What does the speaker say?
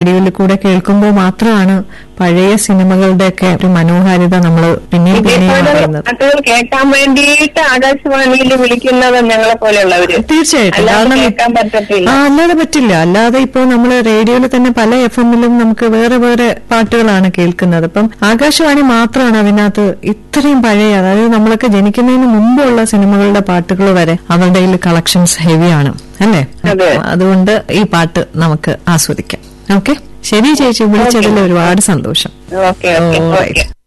റേഡിയോയിൽ കൂടെ കേൾക്കുമ്പോൾ മാത്രമാണ് പഴയ സിനിമകളുടെയൊക്കെ ഒരു മനോഹാരിത നമ്മൾ പിന്നെയും പിന്നെയും ഇതേപോലെ അറിയുന്നത് പാട്ടുകൾ കേൾക്കാൻ വേണ്ടിയിട്ട് ആകാശവാണിയിൽ വിളിക്കുന്നത് ഞങ്ങളെ പോലെയുള്ളവര് തീർച്ചയായിട്ടും അല്ലാതെ കാരണം കേൾക്കാൻ പറ്റത്തില്ല ആ അല്ലാതെ പറ്റില്ല അല്ലാതെ ഇപ്പോ നമ്മൾ റേഡിയോയിൽ തന്നെ പല എഫ് എമ്മിലും നമുക്ക് വേറെ വേറെ പാട്ടുകളാണ് കേൾക്കുന്നത് അപ്പം ആകാശവാണി മാത്രമാണ് അതിനകത്ത് ഇത്രയും പഴയ അതായത് നമ്മളൊക്കെ ജനിക്കുന്നതിന് മുമ്പുള്ള സിനിമകളുടെ പാട്ടുകൾ വരെ അവരുടെ കയ്യിൽ കളക്ഷൻസ് ഹെവിയാണ് അല്ലേ അതെ. അതുകൊണ്ട് ഈ പാട്ട് നമുക്ക് ആസ്വദിക്കാം ഓക്കെ ശരി ചേച്ചി വിളിച്ചതിൽ ഒരുപാട് സന്തോഷം okay okay All right. Okay